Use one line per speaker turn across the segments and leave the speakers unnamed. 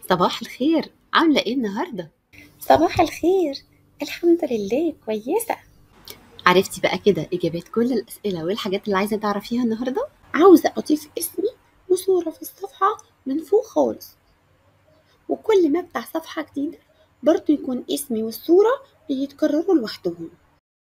صباح الخير عاملة ايه النهاردة؟
صباح الخير الحمد لله كويسة
عرفتي بقى كده إجابات كل الأسئلة والحاجات اللي عايزة تعرفيها النهاردة؟
عاوزة أضيف اسمي وصورة في الصفحة من فوق خالص وكل ما افتح صفحة جديدة برضو يكون اسمي والصورة بيتكرروا لوحدهم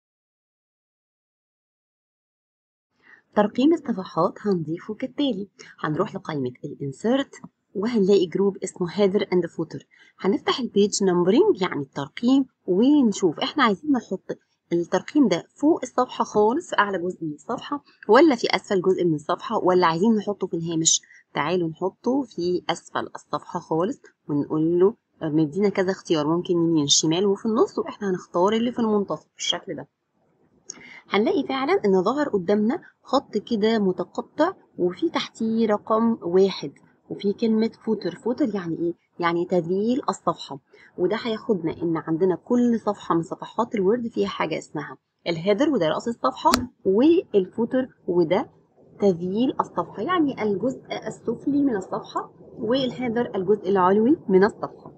ترقيم الصفحات هنضيفه كالتالي هنروح لقائمة الانسيرت وهنلاقي جروب اسمه header and footer هنفتح البيج نمبرنج يعني الترقيم ونشوف احنا عايزين نحط الترقيم ده فوق الصفحة خالص في أعلى جزء من الصفحة ولا في أسفل جزء من الصفحة ولا عايزين نحطه في الهامش تعالوا نحطه في أسفل الصفحة خالص ونقول له مدينا كذا اختيار ممكن يمين شمال وفي النص واحنا هنختار اللي في المنتصف بالشكل ده هنلاقي فعلا ان ظهر قدامنا خط كده متقطع وفي تحتيه رقم واحد وفي كلمة فوتر فوتر يعني ايه؟ يعني تذييل الصفحة وده هياخدنا ان عندنا كل صفحة من صفحات الوورد فيها حاجة اسمها الهيدر وده رأس الصفحة والفوتر وده تذييل الصفحة يعني الجزء السفلي من الصفحة والهيدر الجزء العلوي من الصفحة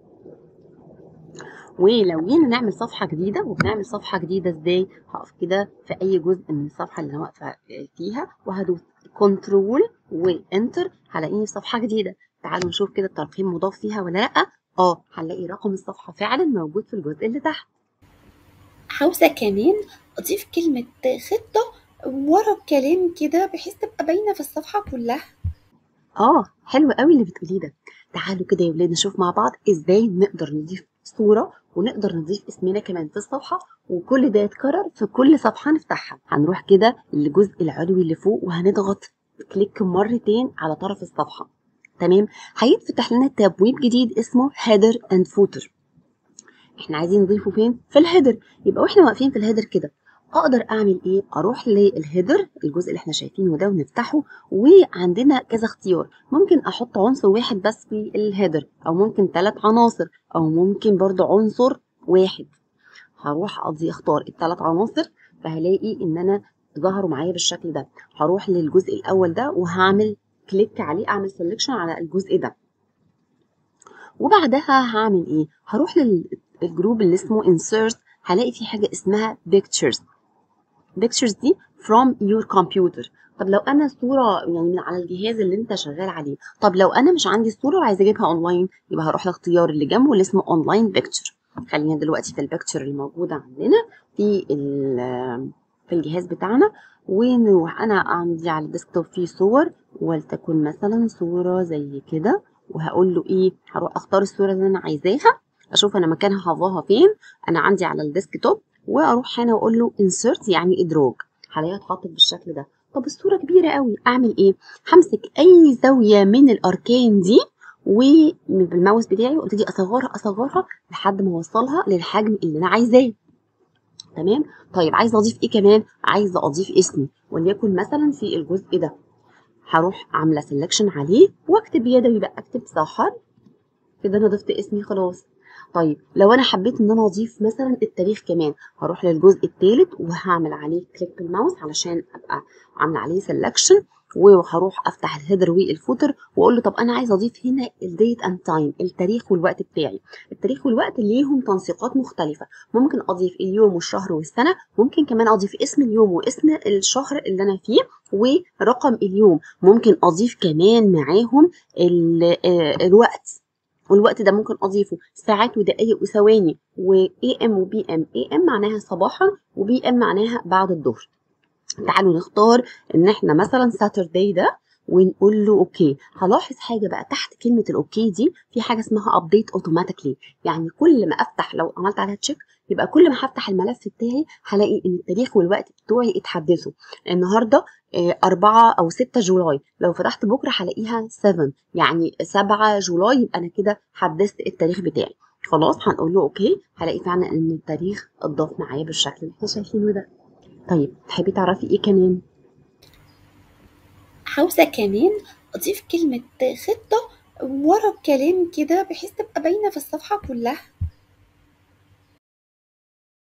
ولو جينا نعمل صفحة جديدة وبنعمل صفحة جديدة ازاي هقف كده في اي جزء من الصفحة اللي انا واقفة فيها وهدوس كنترول وانتر هلاقيني في صفحة جديدة تعالوا نشوف كده الترقيم مضاف فيها ولا لا اه هنلاقي رقم الصفحة فعلا موجود في الجزء اللي تحت
عاوزة كمان أضيف كلمة خطة ورا الكلام كده بحيث تبقى باينة في الصفحة كلها
اه حلو قوي اللي بتقوليه ده تعالوا كده يا ولاد نشوف مع بعض ازاي نقدر نضيف صورة ونقدر نضيف اسمنا كمان في الصفحة وكل ده يتكرر في كل صفحة نفتحها هنروح كده للجزء العلوي اللي فوق وهنضغط كليك مرتين على طرف الصفحة تمام هيتفتح لنا تبويب جديد اسمه header and footer احنا عايزين نضيفه فين في الهيدر يبقى واحنا واقفين في الهيدر كده اقدر اعمل ايه اروح للهيدر الجزء اللي احنا شايفينه ده ونفتحه وعندنا كذا اختيار ممكن احط عنصر واحد بس في الهيدر او ممكن ثلاث عناصر او ممكن برضو عنصر واحد هروح اقضي اختار الثلاث عناصر فهلاقي ان انا ظهروا معايا بالشكل ده هروح للجزء الاول ده وهعمل كليك عليه اعمل سelection على الجزء ده وبعدها هعمل ايه هروح للجروب اللي اسمه insert هلاقي في حاجه اسمها pictures pictures دي from your computer طب لو انا صوره يعني من على الجهاز اللي انت شغال عليه طب لو انا مش عندي الصوره وعايزه اجيبها اونلاين يبقى هروح لاختيار اللي جنبه اللي اسمه اونلاين بيكتشر خلينا دلوقتي في البيكتشر الموجوده عندنا في في الجهاز بتاعنا ونروح انا عندي على الديسكتوب فيه صور ولتكن مثلا صوره زي كده وهقول له ايه هروح اختار الصوره اللي انا عايزاها اشوف انا مكانها حافظاها فين انا عندي على الديسكتوب واروح هنا واقول له insert يعني ادراج هلاقيها اتحطت بالشكل ده طب الصوره كبيره قوي اعمل ايه همسك اي زاويه من الاركان دي وبالماوس بتاعي وابتدي اصغرها اصغرها لحد ما اوصلها للحجم اللي انا عايزاه تمام طيب عايزه اضيف ايه كمان عايزه اضيف اسمي وليكن مثلا في الجزء ده هروح عامله سelection عليه واكتب يدوي بقى اكتب سحر كده انا ضفت اسمي خلاص طيب لو انا حبيت ان انا اضيف مثلا التاريخ كمان هروح للجزء الثالث وهعمل عليه كليك بالماوس علشان ابقى عامله عليه سelection وهروح افتح الهيدر والفوتر واقول له طب انا عايزه اضيف هنا الديت اند تايم التاريخ والوقت بتاعي التاريخ والوقت ليهم تنسيقات مختلفه ممكن اضيف اليوم والشهر والسنه ممكن كمان اضيف اسم اليوم واسم الشهر اللي انا فيه ورقم اليوم ممكن اضيف كمان معاهم الوقت والوقت ده ممكن اضيفه ساعات ودقائق وثواني واي ام وبي ام اي ام معناها صباحا وبي ام معناها بعد الظهر تعالوا نختار ان احنا مثلا ساتردي ده ونقول له اوكي هلاحظ حاجه بقى تحت كلمه الاوكي دي في حاجه اسمها ابديت اوتوماتيكلي يعني كل ما افتح لو عملت عليها تشيك يبقى كل ما هفتح الملف بتاعي هلاقي ان التاريخ والوقت بتوعي اتحدثوا النهارده 4 او 6 جولاي لو فتحت بكره هلاقيها 7 يعني 7 جولاي يبقى انا كده حدثت التاريخ بتاعي خلاص هنقول له اوكي هلاقي فعلا ان التاريخ اتضاف معايا بالشكل اللي احنا شايفينه ده طيب تحبي تعرفي ايه كمان
عاوزة كمان أضيف كلمة خطة ورا الكلام كده بحيث تبقى باينة في الصفحة كلها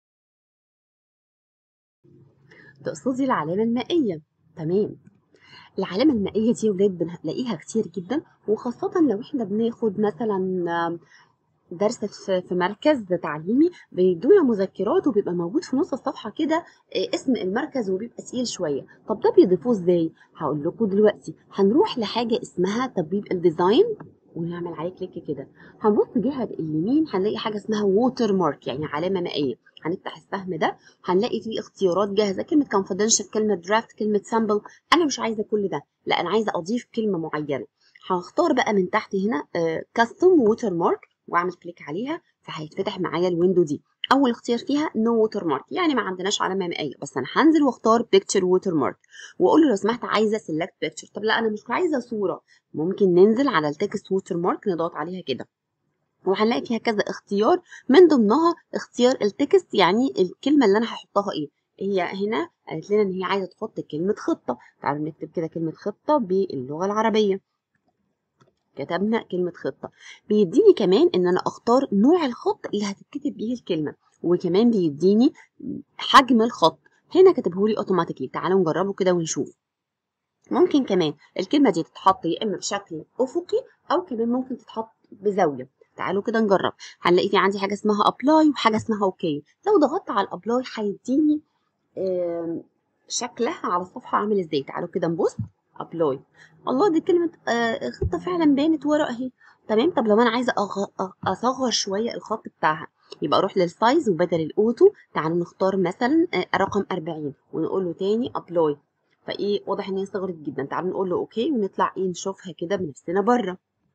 تقصدي العلامة المائية تمام العلامة المائية دي يا ولاد بنلاقيها كتير جدا وخاصة لو احنا بناخد مثلا آم، درس في في مركز تعليمي بيدونا مذكرات وبيبقى موجود في نص الصفحة كده آه، اسم المركز وبيبقى تقيل شوية طب ده بيضيفوه ازاي هقول لكم دلوقتي هنروح لحاجة اسمها تبويب الديزاين ونعمل عليه كليك كده هنبص جهة اليمين هنلاقي حاجة اسمها ووتر مارك يعني علامة مائية هنفتح السهم ده هنلاقي فيه اختيارات جاهزة كلمة confidential كلمة draft كلمة sample أنا مش عايزة كل ده لا أنا عايزة أضيف كلمة معينة هختار بقى من تحت هنا كاستم ووتر مارك واعمل كليك عليها فهيتفتح معايا الويندو دي اول اختيار فيها نو ووتر مارك يعني ما عندناش علامه مائيه بس انا هنزل واختار بيكتشر ووتر مارك واقول له لو سمحت عايزه سيلكت بيكتشر طب لا انا مش عايزه صوره ممكن ننزل على التكست ووتر مارك نضغط عليها كده وهنلاقي فيها كذا اختيار من ضمنها اختيار التكست يعني الكلمه اللي انا هحطها ايه هي هنا قالت لنا ان هي عايزه تحط كلمه خطه تعالوا نكتب كده كلمه خطه باللغه العربيه كتبنا كلمة خطة بيديني كمان ان انا اختار نوع الخط اللي هتتكتب بيه الكلمة وكمان بيديني حجم الخط هنا كاتبه لي اوتوماتيكلي تعالوا نجربه كده ونشوف ممكن كمان الكلمة دي تتحط يا اما بشكل افقي او كمان ممكن تتحط بزاوية تعالوا كده نجرب هنلاقي في عندي حاجة اسمها ابلاي وحاجة اسمها اوكي لو ضغطت على الابلاي هيديني آم، شكلها على الصفحة عامل ازاي تعالوا كده نبص ابلاي الله دي كلمة آه، خطة فعلا بانت ورا اهي تمام طب لو انا عايزة أغ- أ- اصغر شوية الخط بتاعها يبقى اروح للسايز وبدل الاوتو تعالوا نختار مثلا آه، رقم 40 ونقول له تاني ابلاي فايه واضح ان هي صغرت جدا تعالوا نقول له اوكي ونطلع ايه نشوفها كده بنفسنا بره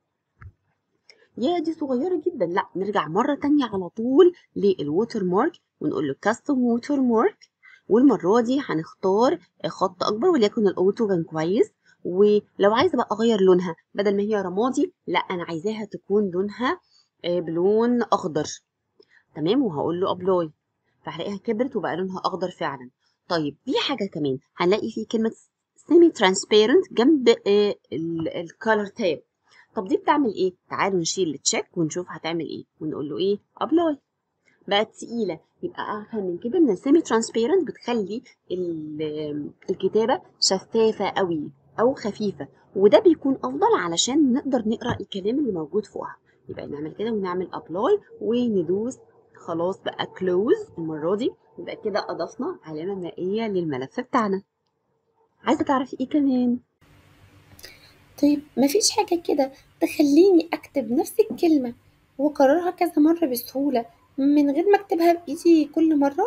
يا دي صغيرة جدا لا نرجع مرة تانية على طول للووتر مارك ونقول له كاستم ووتر مارك والمرة دي هنختار خط أكبر وليكن الأوتو كان كويس ولو عايزة بقى أغير لونها بدل ما هي رمادي لا أنا عايزاها تكون لونها آه، بلون أخضر تمام وهقول له أبلاي فهلاقيها كبرت وبقى لونها أخضر فعلا طيب في حاجة كمان هنلاقي في كلمة سيمي ترانسبيرنت جنب الكالر تاب طب دي بتعمل ايه تعالوا نشيل التشيك ونشوف هتعمل ايه ونقول له ايه ابلاي بقت تقيله يبقى افهم من كده ان السيمي ترانسبيرنت بتخلي ال- الكتابه شفافه قوي او خفيفه وده بيكون افضل علشان نقدر نقرا الكلام اللي موجود فوقها يبقى نعمل كده ونعمل ابلاي وندوس خلاص بقى كلوز المره دي يبقى كده اضفنا علامه مائيه للملف بتاعنا عايزه تعرفي ايه كمان
طيب مفيش حاجة كده تخليني أكتب نفس الكلمة وأكررها كذا مرة بسهولة من غير ما أكتبها بإيدي كل مرة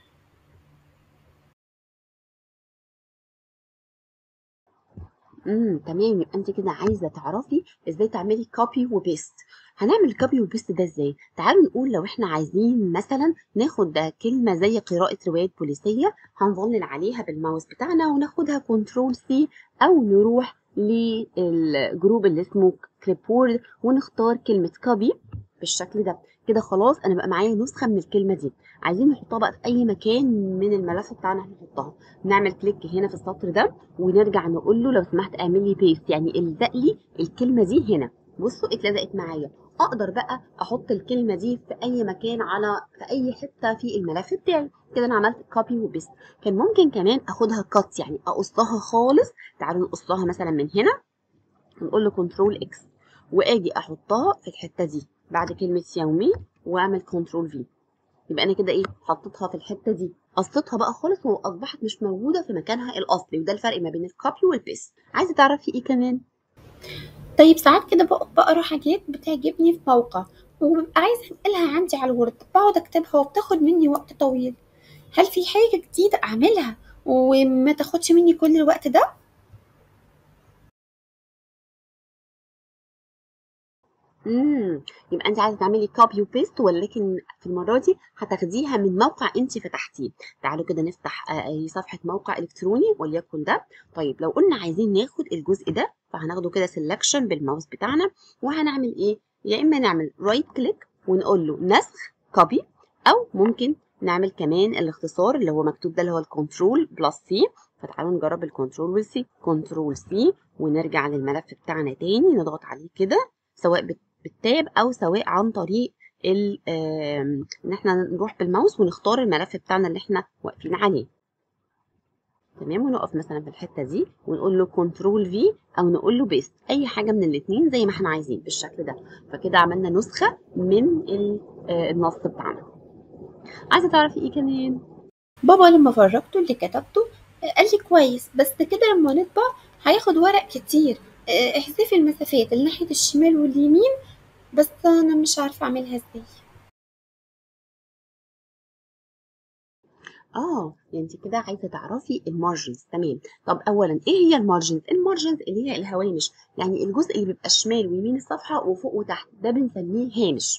امم تمام يبقى انت كده عايزه تعرفي ازاي تعملي كوبي وبيست هنعمل كوبي وبيست ده ازاي تعالوا نقول لو احنا عايزين مثلا ناخد ده كلمه زي قراءه روايات بوليسيه هنظلل عليها بالماوس بتاعنا وناخدها كنترول سي او نروح للجروب اللي اسمه كليبورد ونختار كلمه كوبي بالشكل ده كده خلاص انا بقى معايا نسخه من الكلمه دي عايزين نحطها بقى في اي مكان من الملف بتاعنا هنحطها نعمل كليك هنا في السطر ده ونرجع نقول له لو سمحت اعمل لي بيست يعني الزق لي الكلمه دي هنا بصوا اتلزقت معايا اقدر بقى احط الكلمه دي في اي مكان على في اي حته في الملف بتاعي كده انا عملت كوبي وبيست كان ممكن كمان اخدها كات يعني اقصها خالص تعالوا نقصها مثلا من هنا ونقول له كنترول اكس واجي احطها في الحته دي بعد كلمه يومي واعمل كنترول في يبقى انا كده ايه حطيتها في الحته دي قصيتها بقى خالص واصبحت مش موجوده في مكانها الاصلي وده الفرق ما بين الكوبي والبيست عايزه تعرفي ايه كمان
طيب ساعات كده بق- بقرا حاجات بتعجبني في موقع وببقى عايزة أنقلها عندي على الوورد بقعد أكتبها وبتاخد مني وقت طويل هل في حاجة جديدة أعملها وما تاخدش مني كل الوقت ده؟
امم يبقى انت عايزه تعملي كوبي وبيست ولكن في المره دي هتاخديها من موقع انت فتحتيه تعالوا كده نفتح آه، اي صفحه موقع الكتروني وليكن ده طيب لو قلنا عايزين ناخد الجزء ده فهناخده كده سيلكشن بالماوس بتاعنا وهنعمل ايه يا اما نعمل رايت كليك ونقول له نسخ كوبي او ممكن نعمل كمان الاختصار اللي هو مكتوب ده اللي هو الكنترول بلس سي فتعالوا نجرب الكنترول والسي كنترول سي ونرجع للملف بتاعنا تاني نضغط عليه كده سواء بت- بالتاب او سواء عن طريق ال- آم، ان احنا نروح بالماوس ونختار الملف بتاعنا اللي احنا واقفين عليه تمام ونقف مثلا في الحته دي ونقول له كنترول في او نقول له بيست اي حاجه من الاثنين زي ما احنا عايزين بالشكل ده فكده عملنا نسخه من ال- آه، النص بتاعنا عايزه تعرفي ايه كمان
بابا لما فرجته اللي كتبته آه، قال لي كويس بس كده لما نطبع هياخد ورق كتير آه، احذفي المسافات اللي ناحية الشمال واليمين بس انا مش عارفة اعملها ازاي
اه يعني انت كده عايزه تعرفي المارجنز تمام طب اولا ايه هي المارجنز المارجنز اللي هي الهوامش يعني الجزء اللي بيبقى شمال ويمين الصفحه وفوق وتحت ده بنسميه هامش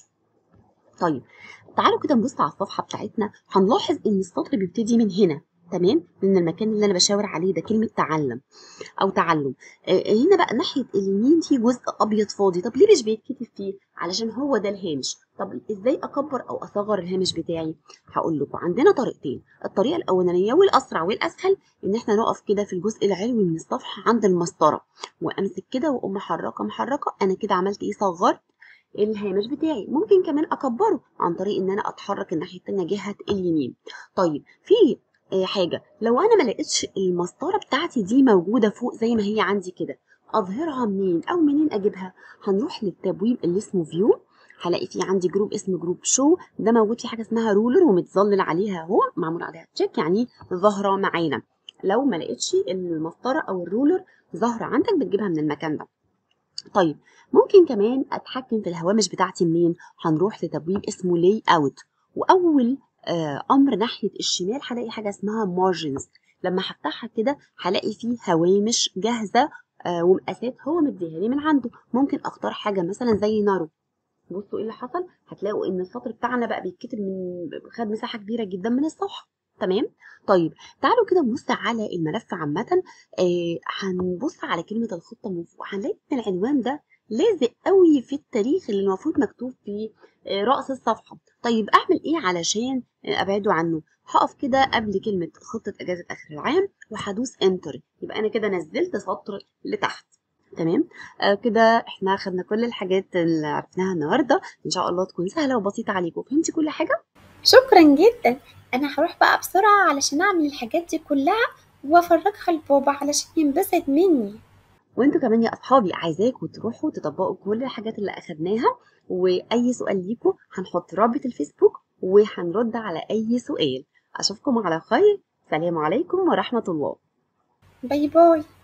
طيب تعالوا كده نبص على الصفحه بتاعتنا هنلاحظ ان السطر بيبتدي من هنا تمام من المكان اللي انا بشاور عليه ده كلمه تعلم او تعلم آه، هنا بقى ناحيه اليمين في جزء ابيض فاضي طب ليه مش بيتكتب فيه علشان هو ده الهامش طب ازاي اكبر او اصغر الهامش بتاعي هقول لكم عندنا طريقتين الطريقه الاولانيه والاسرع والاسهل ان احنا نقف كده في الجزء العلوي من الصفحه عند المسطره وامسك كده واقوم محركه محركه انا كده عملت ايه صغرت الهامش بتاعي ممكن كمان اكبره عن طريق ان انا اتحرك الناحيه التانيه جهه اليمين طيب في آه، حاجه لو انا ما لقيتش المسطره بتاعتي دي موجوده فوق زي ما هي عندي كده اظهرها منين او منين اجيبها هنروح للتبويب اللي اسمه فيو هلاقي في عندي جروب اسمه جروب شو ده موجود في حاجه اسمها رولر ومتظلل عليها اهو معمول عليها تشيك يعني ظاهره معانا لو ما لقيتش المسطره او الرولر ظاهره عندك بتجيبها من المكان ده طيب ممكن كمان اتحكم في الهوامش بتاعتي منين هنروح لتبويب اسمه لاي اوت واول آه امر ناحيه الشمال هلاقي حاجه اسمها مارجنز لما هفتحها كده هلاقي فيه هوامش جاهزه آه ومقاسات هو مديها لي من عنده ممكن اختار حاجه مثلا زي نارو بصوا ايه اللي حصل هتلاقوا ان السطر بتاعنا بقى بيتكتب من خد مساحه كبيره جدا من الصفحه تمام طيب تعالوا كده نبص على الملف عامه آه هنبص على كلمه الخطه من فوق هنلاقي ان العنوان ده لازق قوي في التاريخ اللي المفروض مكتوب في آه، رأس الصفحة طيب أعمل إيه علشان آه، أبعده عنه هقف كده قبل كلمة خطة أجازة آخر العام وهدوس انتر يبقى أنا كده نزلت سطر لتحت تمام آه كده احنا خدنا كل الحاجات اللي عرفناها النهارده ان شاء الله تكون سهله وبسيطه عليكم فهمتي كل حاجه
شكرا جدا انا هروح بقى بسرعة علشان اعمل الحاجات دي كلها وافرجها لبابا علشان ينبسط مني
وانتوا كمان يا اصحابي عايزاكم تروحوا تطبقوا كل الحاجات اللي اخدناها واي سؤال ليكم هنحط رابط الفيسبوك وهنرد على اي سؤال اشوفكم على خير سلام عليكم ورحمه الله
باي باي